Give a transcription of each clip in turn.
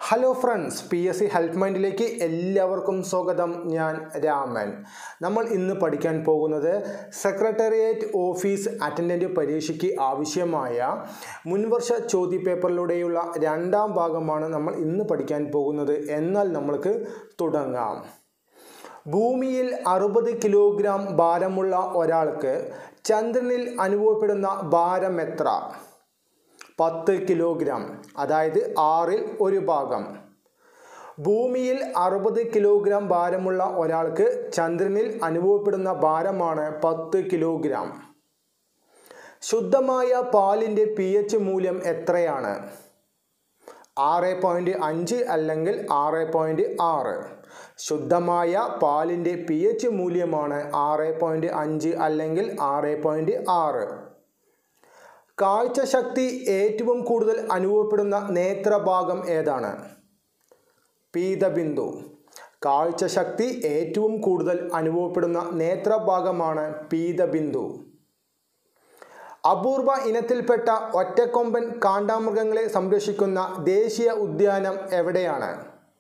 hello friends P S C help മൈൻഡിലേക്ക് എല്ലാവർക്കും സ്വാഗതം ഞാൻ രാമൻ നമ്മൾ ഇന്ന് പഠിക്കാൻ പോകുന്നത് സെക്രട്ടേറിയറ്റ് ഓഫീസ് അറ്റൻഡൻറ്റ് പരീക്ഷയ്ക്ക് ആവശ്യമായ മുൻവർഷ ചോദ്യപേപ്പറിലൂടെയുള്ള രണ്ടാം ഭാഗമാണ് നമ്മൾ ഇന്ന് പഠിക്കാൻ പോകുന്നത് എന്നാൽ നമ്മൾക്ക് തുടങ്ങാം ഭൂമിയിൽ അറുപത് കിലോഗ്രാം ഭാരമുള്ള ഒരാൾക്ക് ചന്ദ്രനിൽ അനുഭവപ്പെടുന്ന ഭാരം എത്ര പത്ത് കിലോഗ്രാം അതായത് ആറിൽ ഒരു ഭാഗം ഭൂമിയിൽ അറുപത് കിലോഗ്രാം ഭാരമുള്ള ഒരാൾക്ക് ചന്ദ്രനിൽ അനുഭവപ്പെടുന്ന ഭാരമാണ് പത്ത് കിലോഗ്രാം ശുദ്ധമായ പാലിൻ്റെ പി എച്ച് മൂല്യം എത്രയാണ് ആറ് പോയിൻറ്റ് അഞ്ച് അല്ലെങ്കിൽ ആറ് പോയിൻറ്റ് ആറ് ശുദ്ധമായ പാലിൻ്റെ പി എച്ച് മൂല്യമാണ് ആറ് പോയിൻറ്റ് അഞ്ച് അല്ലെങ്കിൽ ആറ് പോയിൻറ്റ് ആറ് കാഴ്ചശക്തി ഏറ്റവും കൂടുതൽ അനുഭവപ്പെടുന്ന നേത്രഭാഗം ഏതാണ് പീതബിന്ദു കാഴ്ചശക്തി ഏറ്റവും കൂടുതൽ അനുഭവപ്പെടുന്ന നേത്രഭാഗമാണ് പീതബിന്ദു അപൂർവ ഇനത്തിൽപ്പെട്ട ഒറ്റക്കൊമ്പൻ കാണ്ടാമൃഗങ്ങളെ സംരക്ഷിക്കുന്ന ദേശീയ ഉദ്യാനം എവിടെയാണ്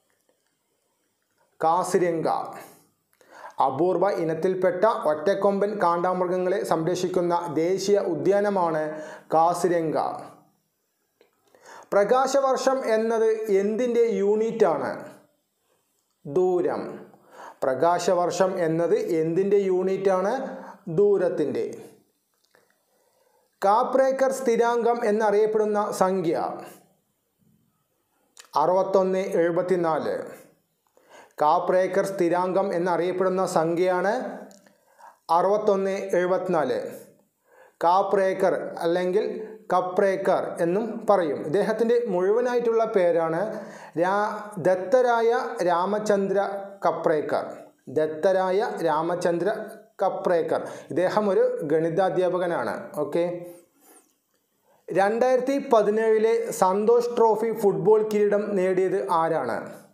കാസിരംഗ അപൂർവ ഇനത്തിൽപ്പെട്ട ഒറ്റക്കൊമ്പൻ കാണ്ടാമൃഗങ്ങളെ സംരക്ഷിക്കുന്ന ദേശീയ ഉദ്യാനമാണ് കാസിരംഗ പ്രകാശവർഷം എന്നത് എന്തിൻ്റെ യൂണിറ്റാണ് ദൂരം പ്രകാശവർഷം എന്നത് എന്തിൻ്റെ യൂണിറ്റാണ് ദൂരത്തിൻ്റെ കാപ്രേക്കർ സ്ഥിരാങ്കം എന്നറിയപ്പെടുന്ന സംഖ്യ അറുപത്തൊന്ന് എഴുപത്തിനാല് കാപ്രേക്കർ സ്ഥിരാങ്കം എന്നറിയപ്പെടുന്ന സംഖ്യയാണ് അറുപത്തൊന്ന് എഴുപത്തിനാല് കാപ്രേക്കർ അല്ലെങ്കിൽ കപ്രേക്കർ എന്നും പറയും ഇദ്ദേഹത്തിൻ്റെ മുഴുവനായിട്ടുള്ള പേരാണ് രാ ദത്തരായ രാമചന്ദ്ര കപ്രേക്കർ ദത്തരായ രാമചന്ദ്ര കപ്രേക്കർ ഇദ്ദേഹം ഒരു ഗണിതാധ്യാപകനാണ് ഓക്കെ രണ്ടായിരത്തി പതിനേഴിലെ സന്തോഷ് ട്രോഫി ഫുട്ബോൾ കിരീടം നേടിയത് ആരാണ്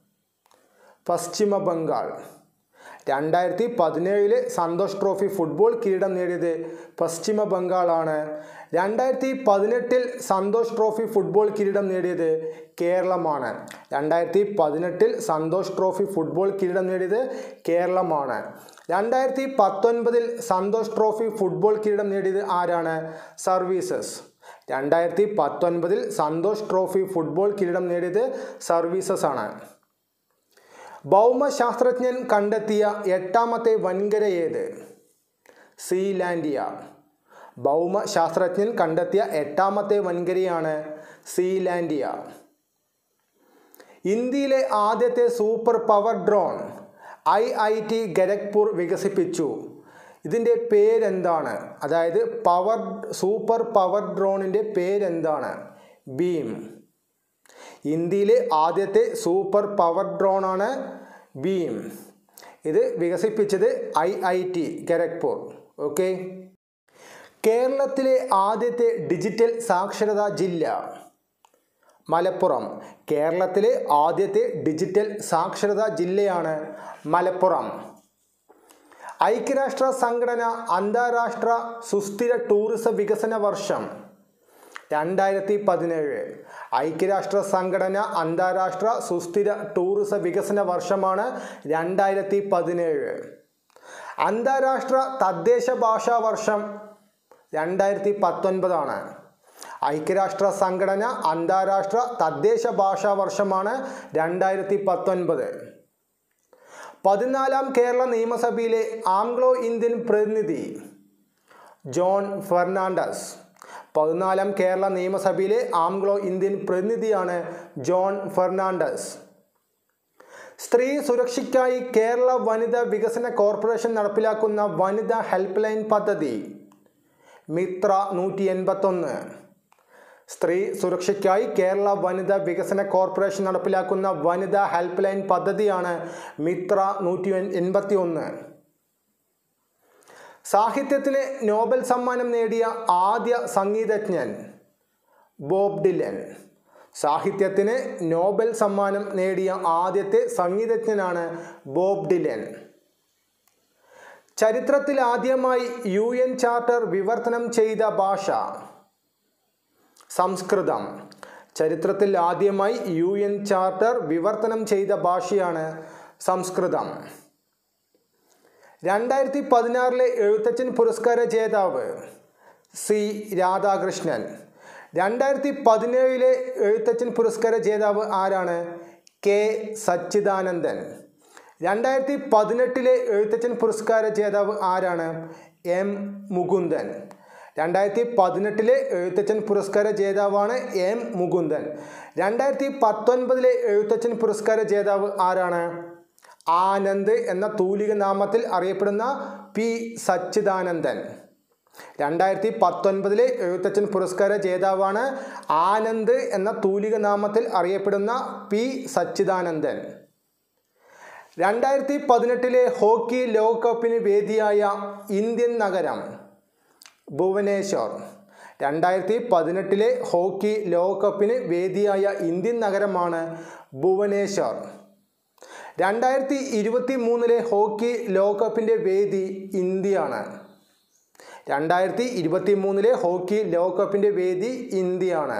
പശ്ചിമ ബംഗാൾ രണ്ടായിരത്തി പതിനേഴിലെ സന്തോഷ് ട്രോഫി ഫുട്ബോൾ കിരീടം നേടിയത് പശ്ചിമ ബംഗാളാണ് രണ്ടായിരത്തി പതിനെട്ടിൽ സന്തോഷ് ട്രോഫി ഫുട്ബോൾ കിരീടം നേടിയത് കേരളമാണ് രണ്ടായിരത്തി പതിനെട്ടിൽ സന്തോഷ് ട്രോഫി ഫുട്ബോൾ കിരീടം നേടിയത് കേരളമാണ് രണ്ടായിരത്തി പത്തൊൻപതിൽ സന്തോഷ് ട്രോഫി ഫുട്ബോൾ കിരീടം നേടിയത് ആരാണ് സർവീസസ് രണ്ടായിരത്തി പത്തൊൻപതിൽ സന്തോഷ് ട്രോഫി ഫുട്ബോൾ കിരീടം നേടിയത് സർവീസസ് ആണ് ഭൗമശാസ്ത്രജ്ഞൻ കണ്ടെത്തിയ എട്ടാമത്തെ വൻകര ഏത് സീലാൻഡിയ ഭൗമശാസ്ത്രജ്ഞൻ കണ്ടെത്തിയ എട്ടാമത്തെ വൻകരയാണ് സീലാൻഡിയ ഇന്ത്യയിലെ ആദ്യത്തെ super power drone I I T Kharagpur വികസിപ്പിച്ചു ഇതിൻ്റെ പേരെന്താണ് അതായത് പവർ സൂപ്പർ പവർ ഡ്രോണിൻ്റെ പേരെന്താണ് ബീം ഇന്ത്യയിലെ ആദ്യത്തെ സൂപ്പർ പവർ ഡ്രോണാണ് ബീം ഇത് വികസിപ്പിച്ചത് I I T Kharagpur okay കേരളത്തിലെ ആദ്യത്തെ ഡിജിറ്റൽ സാക്ഷരതാ ജില്ല മലപ്പുറം കേരളത്തിലെ ആദ്യത്തെ ഡിജിറ്റൽ സാക്ഷരതാ ജില്ലയാണ് മലപ്പുറം ഐക്യരാഷ്ട്ര സംഘടന അന്താരാഷ്ട്ര സുസ്ഥിര ടൂറിസം വികസന വർഷം രണ്ടായിരത്തി പതിനേഴ് ഐക്യരാഷ്ട്ര സംഘടന അന്താരാഷ്ട്ര സുസ്ഥിര ടൂറിസം വികസന വർഷമാണ് രണ്ടായിരത്തി പതിനേഴ് അന്താരാഷ്ട്ര തദ്ദേശ ഭാഷാ വർഷം രണ്ടായിരത്തി പത്തൊൻപതാണ് ഐക്യരാഷ്ട്ര സംഘടന അന്താരാഷ്ട്ര തദ്ദേശ ഭാഷാ വർഷമാണ് രണ്ടായിരത്തി പത്തൊൻപത് പതിനാലാം കേരള നിയമസഭയിലെ ആംഗ്ലോ ഇന്ത്യൻ പ്രതിനിധി ജോൺ ഫെർണാണ്ടസ് പതിനാലാം കേരള നിയമസഭയിലെ ആംഗ്ലോ ഇന്ത്യൻ പ്രതിനിധിയാണ് ജോൺ ഫെർണാണ്ടസ് സ്ത്രീ സുരക്ഷയ്ക്കായി കേരള വനിതാ വികസന കോർപ്പറേഷൻ നടപ്പിലാക്കുന്ന വനിതാ ഹെൽപ്പ് ലൈൻ പദ്ധതി മിത്ര നൂറ്റി എൺപത്തൊന്ന് സ്ത്രീ സുരക്ഷയ്ക്കായി കേരള വനിതാ വികസന കോർപ്പറേഷൻ നടപ്പിലാക്കുന്ന വനിതാ ഹെൽപ്പ് ലൈൻ പദ്ധതിയാണ് മിത്ര നൂറ്റി എൺപത്തി ഒന്ന് സാഹിത്യത്തിന് നോബൽ സമ്മാനം നേടിയ ആദ്യ സംഗീതജ്ഞൻ ബോബ് ഡിലൻ സാഹിത്യത്തിന് നോബൽ സമ്മാനം നേടിയ ആദ്യത്തെ സംഗീതജ്ഞനാണ് ബോബ് ഡിലൻ ചരിത്രത്തിൽ ആദ്യമായി യു എൻ ചാർട്ടർ വിവർത്തനം ചെയ്ത ഭാഷ സംസ്കൃതം ചരിത്രത്തിൽ ആദ്യമായി യു എൻ ചാർട്ടർ വിവർത്തനം ചെയ്ത ഭാഷയാണ് സംസ്കൃതം രണ്ടായിരത്തി പതിനാറിലെ എഴുത്തച്ഛൻ പുരസ്കാര ജേതാവ് സി രാധാകൃഷ്ണൻ രണ്ടായിരത്തി പതിനേഴിലെ എഴുത്തച്ഛൻ പുരസ്കാര ജേതാവ് ആരാണ് കെ സച്ചിദാനന്ദൻ രണ്ടായിരത്തി പതിനെട്ടിലെ എഴുത്തച്ഛൻ പുരസ്കാര ജേതാവ് ആരാണ് എം മുകുന്ദൻ രണ്ടായിരത്തി പതിനെട്ടിലെ എഴുത്തച്ഛൻ പുരസ്കാര ജേതാവാണ് എം മുകുന്ദൻ രണ്ടായിരത്തി പത്തൊൻപതിലെ എഴുത്തച്ഛൻ പുരസ്കാര ജേതാവ് ആരാണ് ആനന്ദ് എന്ന തൂലിക നാമത്തിൽ അറിയപ്പെടുന്ന പി സച്ചിദാനന്ദൻ രണ്ടായിരത്തി പത്തൊൻപതിലെ എഴുത്തച്ഛൻ പുരസ്കാര ജേതാവാണ് ആനന്ദ് എന്ന തൂലിക നാമത്തിൽ അറിയപ്പെടുന്ന പി സച്ചിദാനന്ദൻ രണ്ടായിരത്തി പതിനെട്ടിലെ ഹോക്കി ലോകകപ്പിന് വേദിയായ ഇന്ത്യൻ നഗരം ഭുവനേശ്വർ രണ്ടായിരത്തി പതിനെട്ടിലെ ഹോക്കി ലോകകപ്പിന് വേദിയായ ഇന്ത്യൻ നഗരമാണ് ഭുവനേശ്വർ രണ്ടായിരത്തി ഇരുപത്തി മൂന്നിലെ ഹോക്കി ലോകകപ്പിൻ്റെ വേദി ഇന്ത്യയാണ് രണ്ടായിരത്തി ഇരുപത്തി മൂന്നിലെ ഹോക്കി ലോകകപ്പിൻ്റെ വേദി ഇന്ത്യയാണ്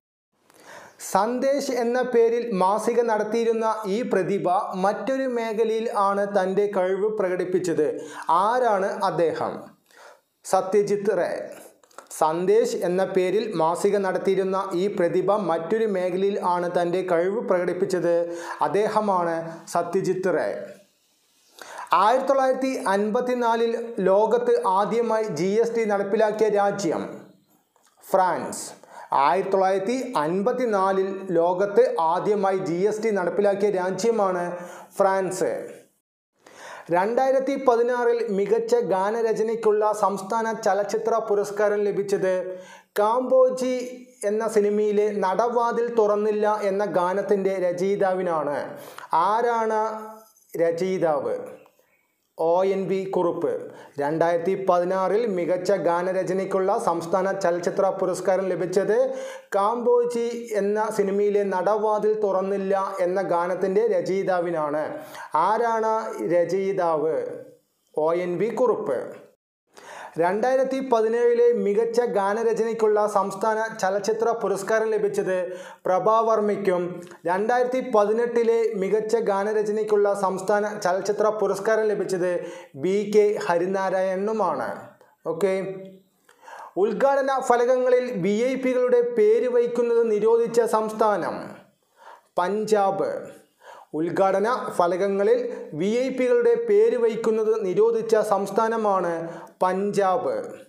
സന്ദേശ് എന്ന പേരിൽ മാസിക നടത്തിയിരുന്ന ഈ പ്രതിഭ മറ്റൊരു മേഖലയിൽ ആണ് തൻ്റെ കഴിവ് പ്രകടിപ്പിച്ചത് ആരാണ് അദ്ദേഹം സത്യജിത്ത് റേ സന്ദേശ് എന്ന പേരിൽ മാസിക നടത്തിയിരുന്ന ഈ പ്രതിഭ മറ്റൊരു മേഖലയിൽ ആണ് തൻ്റെ കഴിവ് പ്രകടിപ്പിച്ചത് അദ്ദേഹമാണ് സത്യജിത്ത് റേ ആയിരത്തി തൊള്ളായിരത്തി അൻപത്തിനാലിൽ ലോകത്ത് ആദ്യമായി ജി എസ് ടി നടപ്പിലാക്കിയ രാജ്യം ഫ്രാൻസ് ആയിരത്തി തൊള്ളായിരത്തി അൻപത്തിനാലിൽ ലോകത്ത് ആദ്യമായി ജി എസ് ടി നടപ്പിലാക്കിയ രാജ്യമാണ് ഫ്രാൻസ് രണ്ടായിരത്തി പതിനാറിൽ മികച്ച ഗാനരചനയ്ക്കുള്ള സംസ്ഥാന ചലച്ചിത്ര പുരസ്കാരം ലഭിച്ചത് കാംബോജി എന്ന സിനിമയിലെ നടവാതിൽ തുറന്നില്ല എന്ന ഗാനത്തിൻ്റെ രചയിതാവിനാണ് ആരാണ് രചയിതാവ് ഒ എൻ വി കുറുപ്പ് രണ്ടായിരത്തി പതിനാറിൽ മികച്ച ഗാനരചനയ്ക്കുള്ള സംസ്ഥാന ചലച്ചിത്ര പുരസ്കാരം ലഭിച്ചത് കാംബോജി എന്ന സിനിമയിലെ നടവാതിൽ തുറന്നില്ല എന്ന ഗാനത്തിൻ്റെ രചയിതാവിനാണ് ആരാണ് രചയിതാവ് ഒ എൻ വി കുറുപ്പ് രണ്ടായിരത്തി പതിനേഴിലെ മികച്ച ഗാനരചനയ്ക്കുള്ള സംസ്ഥാന ചലച്ചിത്ര പുരസ്കാരം ലഭിച്ചത് പ്രഭാവർമ്മയ്ക്കും രണ്ടായിരത്തി പതിനെട്ടിലെ മികച്ച ഗാനരചനയ്ക്കുള്ള സംസ്ഥാന ചലച്ചിത്ര പുരസ്കാരം ലഭിച്ചത് ബി കെ ഹരിനാരായണനുമാണ് ഓക്കെ ഉദ്ഘാടന ഫലകങ്ങളിൽ വി ഐ പികളുടെ പേര് വയ്ക്കുന്നത് നിരോധിച്ച സംസ്ഥാനം പഞ്ചാബ് ഉദ്ഘാടന ഫലകങ്ങളിൽ വി ഐ പികളുടെ പേര് വയ്ക്കുന്നത് നിരോധിച്ച സംസ്ഥാനമാണ് പഞ്ചാബ്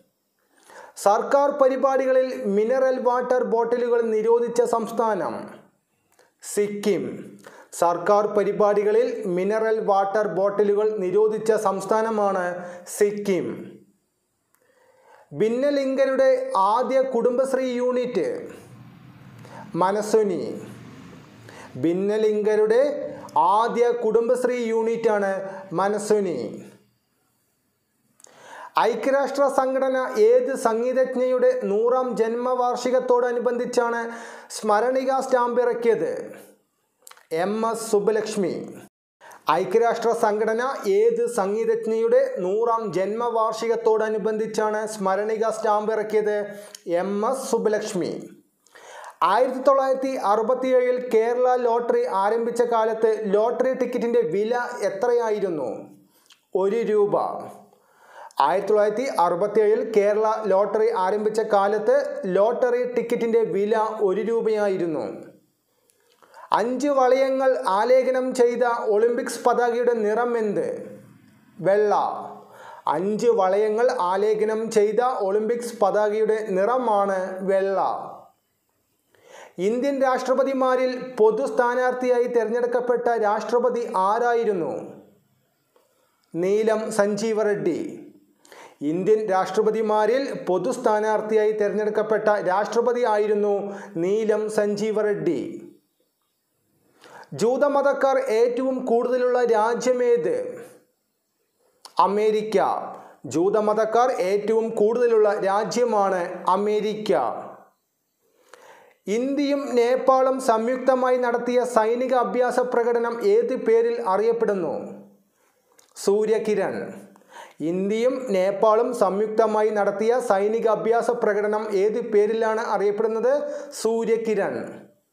സർക്കാർ പരിപാടികളിൽ മിനറൽ വാട്ടർ ബോട്ടിലുകൾ നിരോധിച്ച സംസ്ഥാനം സിക്കിം സർക്കാർ പരിപാടികളിൽ മിനറൽ വാട്ടർ ബോട്ടിലുകൾ നിരോധിച്ച സംസ്ഥാനമാണ് സിക്കിം ഭിന്നലിംഗരുടെ ആദ്യ കുടുംബശ്രീ യൂണിറ്റ് മനസ്സുനി ഭിന്നലിംഗരുടെ ആദ്യ കുടുംബശ്രീ യൂണിറ്റാണ് മനസ്സുനി ഐക്യരാഷ്ട്ര സംഘടന ഏത് സംഗീതജ്ഞയുടെ നൂറാം ജന്മവാർഷികത്തോടനുബന്ധിച്ചാണ് സ്മരണിക സ്റ്റാമ്പ് ഇറക്കിയത് എം എസ് സുബ്ബലക്ഷ്മി ഐക്യരാഷ്ട്ര സംഘടന ഏത് സംഗീതജ്ഞയുടെ നൂറാം ജന്മവാർഷികത്തോടനുബന്ധിച്ചാണ് സ്മരണിക സ്റ്റാമ്പ് ഇറക്കിയത് എം എസ് സുബ്ബലക്ഷ്മി ആയിരത്തി തൊള്ളായിരത്തി അറുപത്തിയേഴിൽ കേരള ലോട്ടറി ആരംഭിച്ച കാലത്ത് ലോട്ടറി ടിക്കറ്റിൻ്റെ വില എത്രയായിരുന്നു ഒരു രൂപ ആയിരത്തി തൊള്ളായിരത്തി അറുപത്തിയേഴിൽ കേരള ലോട്ടറി ആരംഭിച്ച കാലത്ത് ലോട്ടറി ടിക്കറ്റിൻ്റെ വില ഒരു രൂപയായിരുന്നു അഞ്ച് വളയങ്ങൾ ആലേഖനം ചെയ്ത ഒളിമ്പിക്സ് പതാകയുടെ നിറം എന്ത് വെള്ള അഞ്ച് വളയങ്ങൾ ആലേഖനം ചെയ്ത ഒളിമ്പിക്സ് പതാകയുടെ നിറമാണ് വെള്ള ഇന്ത്യൻ രാഷ്ട്രപതിമാരിൽ പൊതു സ്ഥാനാർത്ഥിയായി തിരഞ്ഞെടുക്കപ്പെട്ട രാഷ്ട്രപതി ആരായിരുന്നു നീലം സഞ്ജീവ റെഡ്ഡി ഇന്ത്യൻ രാഷ്ട്രപതിമാരിൽ പൊതു സ്ഥാനാർത്ഥിയായി തിരഞ്ഞെടുക്കപ്പെട്ട രാഷ്ട്രപതി ആയിരുന്നു നീലം സഞ്ജീവ റെഡ്ഡി ജൂതമതക്കാർ ഏറ്റവും കൂടുതലുള്ള രാജ്യമേത് അമേരിക്ക ജൂതമതക്കാർ ഏറ്റവും കൂടുതലുള്ള രാജ്യമാണ് അമേരിക്ക ഇന്ത്യയും നേപ്പാളും സംയുക്തമായി നടത്തിയ സൈനിക അഭ്യാസ പ്രകടനം ഏത് പേരിൽ അറിയപ്പെടുന്നു സൂര്യകിരൺ ഇന്ത്യയും നേപ്പാളും സംയുക്തമായി നടത്തിയ സൈനിക അഭ്യാസ പ്രകടനം ഏത് പേരിലാണ് അറിയപ്പെടുന്നത് സൂര്യകിരൺ സൂര്യകിരൺ ഇന്ത്യയും നേപ്പാളും സംയുക്തമായി നടത്തിയ സൈനിക അഭ്യാസ പ്രകടനം ഏത് പേരിലാണ് അറിയപ്പെടുന്നത് സൂര്യകിരൺ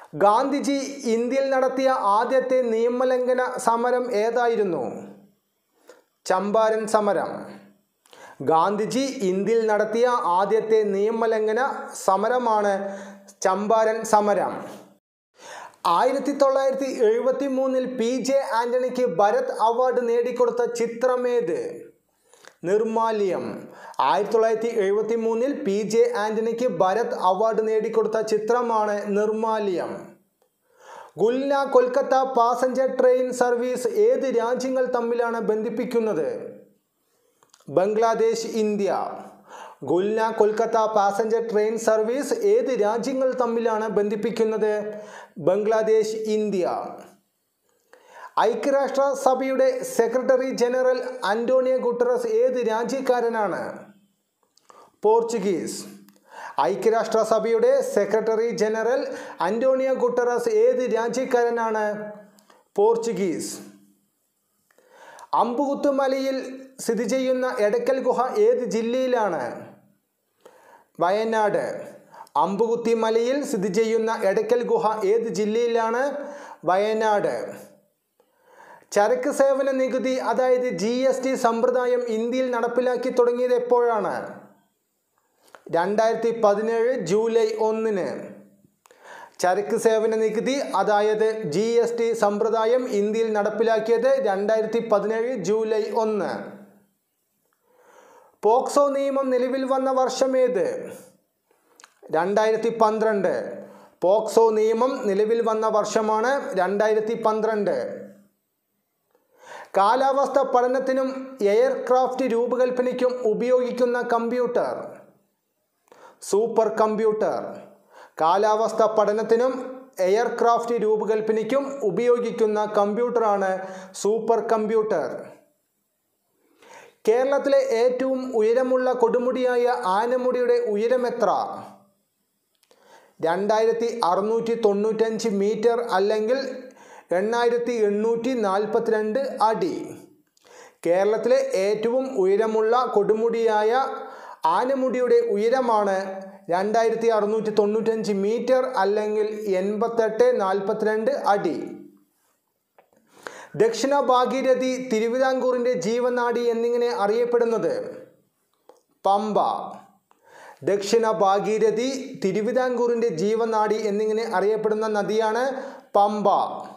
ഗാന്ധിജി ഇന്ത്യയിൽ നടത്തിയ ആദ്യത്തെ നിയമലംഘന സമരം ഏതായിരുന്നു ചമ്പാരൻ സമരം ഗാന്ധിജി ഇന്ത്യയിൽ നടത്തിയ ആദ്യത്തെ നിയമലംഘന സമരമാണ് ചമ്പാരൻ സമരം ആയിരത്തി തൊള്ളായിരത്തി എഴുപത്തി മൂന്നിൽ പി ജെ ആന്റണിക്ക് ഭരത് അവാർഡ് നേടിക്കൊടുത്ത ചിത്രമേത് നിർമാല്യം ആയിരത്തി തൊള്ളായിരത്തി എഴുപത്തി മൂന്നിൽ പി ജെ ആന്റണിക്ക് ഭരത് അവാർഡ് നേടിക്കൊടുത്ത ചിത്രമാണ് Nirmalyam Khulna Kolkata passenger train service ഏത് രാജ്യങ്ങൾ തമ്മിലാണ് ബന്ധിപ്പിക്കുന്നത് Bangladesh India Khulna Kolkata passenger train service ഏത് രാജ്യങ്ങൾ തമ്മിലാണ് ബന്ധിപ്പിക്കുന്നത് ബംഗ്ലാദേശ് ഇന്ത്യ ഐക്യരാഷ്ട്ര സഭയുടെ സെക്രട്ടറി ജനറൽ അന്റോണിയോ ഗുട്ടറസ് ഏത് രാജ്യക്കാരനാണ് പോർച്ചുഗീസ് ഐക്യരാഷ്ട്ര സഭയുടെ സെക്രട്ടറി ജനറൽ അന്റോണിയോ ഗുട്ടറസ് ഏത് രാജ്യക്കാരനാണ് പോർച്ചുഗീസ് അമ്പുകുത്തുമലയിൽ സ്ഥിതി ചെയ്യുന്ന എടക്കൽ ഗുഹ ഏത് ജില്ലയിലാണ് വയനാട് അമ്പുകുത്തി മലയിൽ സ്ഥിതി ചെയ്യുന്ന എടക്കൽ ഗുഹ ഏത് ജില്ലയിലാണ് വയനാട് ചരക്ക് സേവന നികുതി അതായത് ജി എസ് ടി സമ്പ്രദായം ഇന്ത്യയിൽ നടപ്പിലാക്കി തുടങ്ങിയത് എപ്പോഴാണ് രണ്ടായിരത്തി പതിനേഴ് ജൂലൈ ഒന്നിന് ചരക്ക് സേവന നികുതി അതായത് ജി എസ് ടി സമ്പ്രദായം ഇന്ത്യയിൽ നടപ്പിലാക്കിയത് രണ്ടായിരത്തി പതിനേഴ് ജൂലൈ ഒന്ന് പോക്സോ നിയമം നിലവിൽ വന്ന വർഷമേത് രണ്ടായിരത്തി പന്ത്രണ്ട് പോക്സോ നിയമം നിലവിൽ വന്ന വർഷമാണ് രണ്ടായിരത്തി പന്ത്രണ്ട് കാലാവസ്ഥ പഠനത്തിനും എയർക്രാഫ്റ്റ് രൂപകൽപ്പനയ്ക്കും ഉപയോഗിക്കുന്ന കമ്പ്യൂട്ടർ സൂപ്പർ കമ്പ്യൂട്ടർ കാലാവസ്ഥ പഠനത്തിനും എയർക്രാഫ്റ്റ് രൂപകൽപ്പനയ്ക്കും ഉപയോഗിക്കുന്ന കമ്പ്യൂട്ടറാണ് സൂപ്പർ കമ്പ്യൂട്ടർ കേരളത്തിലെ ഏറ്റവും ഉയരമുള്ള കൊടുമുടിയായ ആനമുടിയുടെ ഉയരം എത്ര രണ്ടായിരത്തി അറുന്നൂറ്റി തൊണ്ണൂറ്റഞ്ച് മീറ്റർ അല്ലെങ്കിൽ എണ്ണായിരത്തി എണ്ണൂറ്റി നാൽപ്പത്തിരണ്ട് അടി കേരളത്തിലെ ഏറ്റവും ഉയരമുള്ള കൊടുമുടിയായ ആനമുടിയുടെ ഉയരമാണ് രണ്ടായിരത്തി അറുന്നൂറ്റി തൊണ്ണൂറ്റഞ്ച് മീറ്റർ അല്ലെങ്കിൽ എൺപത്തെട്ട് നാൽപ്പത്തിരണ്ട് അടി ദക്ഷിണ ഭാഗീരഥി തിരുവിതാംകൂറിൻ്റെ ജീവനാടി എന്നിങ്ങനെ അറിയപ്പെടുന്നത് പമ്പ ദക്ഷിണ ഭാഗീരഥി തിരുവിതാംകൂറിൻ്റെ ജീവനാടി എന്നിങ്ങനെ അറിയപ്പെടുന്ന നദിയാണ് പമ്പ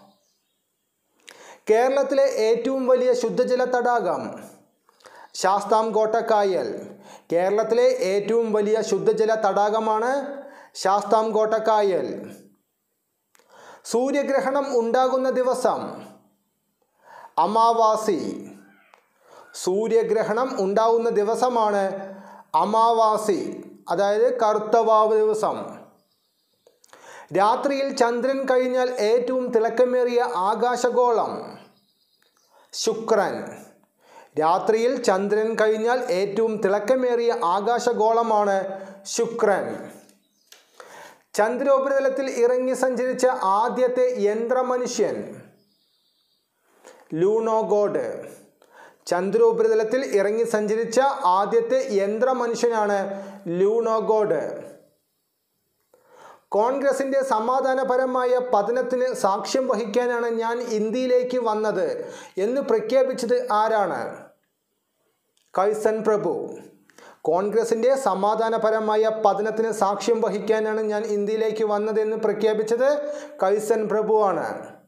കേരളത്തിലെ ഏറ്റവും വലിയ ശുദ്ധജല തടാകം ശാസ്താംകോട്ട കായൽ കേരളത്തിലെ ഏറ്റവും വലിയ ശുദ്ധജല തടാകമാണ് ശാസ്താംകോട്ട കായൽ സൂര്യഗ്രഹണം ഉണ്ടാകുന്ന ദിവസം അമാവാസി സൂര്യഗ്രഹണം ഉണ്ടാകുന്ന ദിവസമാണ് അമാവാസി അതായത് കറുത്തവാവ് ദിവസം രാത്രിയിൽ ചന്ദ്രൻ കഴിഞ്ഞാൽ ഏറ്റവും തിളക്കമേറിയ ആകാശഗോളം ശുക്രൻ രാത്രിയിൽ ചന്ദ്രൻ കഴിഞ്ഞാൽ ഏറ്റവും തിളക്കമേറിയ ആകാശഗോളമാണ് ശുക്രൻ ചന്ദ്രോപരിതലത്തിൽ ഇറങ്ങി സഞ്ചരിച്ച ആദ്യത്തെ യന്ത്രമനുഷ്യൻ ലൂണോഗോഡ് ചന്ദ്രോപരിതലത്തിൽ ഇറങ്ങി സഞ്ചരിച്ച ആദ്യത്തെ യന്ത്രമനുഷ്യനാണ് ലൂണോഗോഡ് കോൺഗ്രസിന്റെ സമാധാനപരമായ പതനത്തിന് സാക്ഷ്യം വഹിക്കാനാണ് ഞാൻ ഇന്ത്യയിലേക്ക് വന്നത് എന്ന് പ്രഖ്യാപിച്ചത് ആരാണ് കൈസൻ പ്രഭു കോൺഗ്രസിന്റെ സമാധാനപരമായ പതനത്തിന് സാക്ഷ്യം വഹിക്കാനാണ് ഞാൻ ഇന്ത്യയിലേക്ക് വന്നതെന്ന് പ്രഖ്യാപിച്ചത് കൈസൻ പ്രഭുവാണ്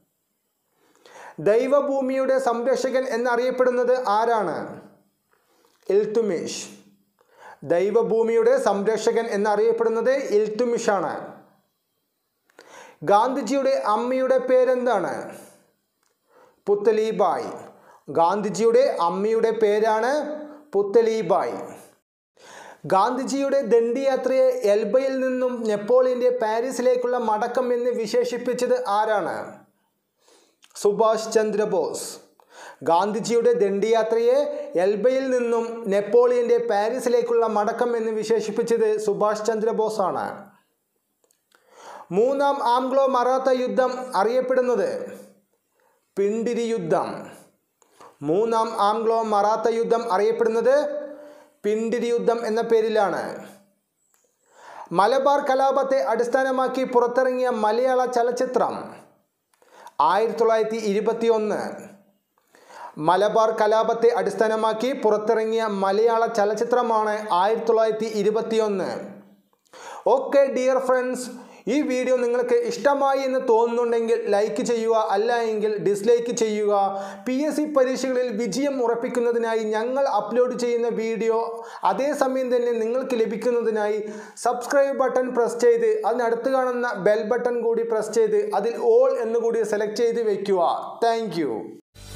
ദൈവഭൂമിയുടെ സംരക്ഷകൻ എന്നറിയപ്പെടുന്നത് ആരാണ് ഇൽത്തുമിഷ് ദൈവഭൂമിയുടെ സംരക്ഷകൻ എന്നറിയപ്പെടുന്നത് ഇൽത്തുമിഷാണ് ഗാന്ധിജിയുടെ അമ്മയുടെ പേരെന്താണ് പുത്തലീബായ് ഗാന്ധിജിയുടെ അമ്മയുടെ പേരാണ് പുത്തലീബായ് ഗാന്ധിജിയുടെ ദണ്ഡിയാത്രയെ എൽബയിൽ നിന്നും നെപ്പോളിയന്റെ പാരീസിലേക്കുള്ള മടക്കം എന്ന് വിശേഷിപ്പിച്ചത് ആരാണ് സുഭാഷ് ചന്ദ്രബോസ് ഗാന്ധിജിയുടെ ദണ്ഡിയാത്രയെ എൽബയിൽ നിന്നും നെപ്പോളിയന്റെ പാരീസിലേക്കുള്ള മടക്കം എന്ന് വിശേഷിപ്പിച്ചത് സുഭാഷ് ചന്ദ്രബോസ് ആണ് മൂന്നാം ആംഗ്ലോ മറാത്ത യുദ്ധം അറിയപ്പെടുന്നത് പിണ്ടിരി യുദ്ധം മൂന്നാം ആംഗ്ലോ മറാത്ത യുദ്ധം അറിയപ്പെടുന്നത് പിണ്ടിരി യുദ്ധം എന്ന പേരിലാണ് മലബാർ കലാപത്തെ അടിസ്ഥാനമാക്കി പുറത്തിറങ്ങിയ മലയാള ചലച്ചിത്രം ആയിരത്തി തൊള്ളായിരത്തി ഇരുപത്തി ഒന്ന് മലബാർ കലാപത്തെ അടിസ്ഥാനമാക്കി പുറത്തിറങ്ങിയ മലയാള ചലച്ചിത്രമാണ് ആയിരത്തി തൊള്ളായിരത്തി ഇരുപത്തി ഒന്ന് ഓക്കെ ഡിയർ ഫ്രണ്ട്സ് ഈ വീഡിയോ നിങ്ങൾക്ക് ഇഷ്ടമായി എന്ന് തോന്നുന്നുണ്ടെങ്കിൽ ലൈക്ക് ചെയ്യുക അല്ല എങ്കിൽ ഡിസ്ലൈക്ക് ചെയ്യുക പി എസ് സി പരീക്ഷകളിൽ വിജയം ഉറപ്പിക്കുന്നതിനായി ഞങ്ങൾ അപ്ലോഡ് ചെയ്യുന്ന വീഡിയോ അതേസമയം തന്നെ നിങ്ങൾക്ക് ലഭിക്കുന്നതിനായി സബ്സ്ക്രൈബ് ബട്ടൺ പ്രസ് ചെയ്ത് അതിനടുത്ത് കാണുന്ന ബെൽ ബട്ടൺ കൂടി പ്രസ് ചെയ്ത് അതിൽ ഓൾ എന്നുകൂടി സെലക്ട് ചെയ്ത് വെക്കുക താങ്ക്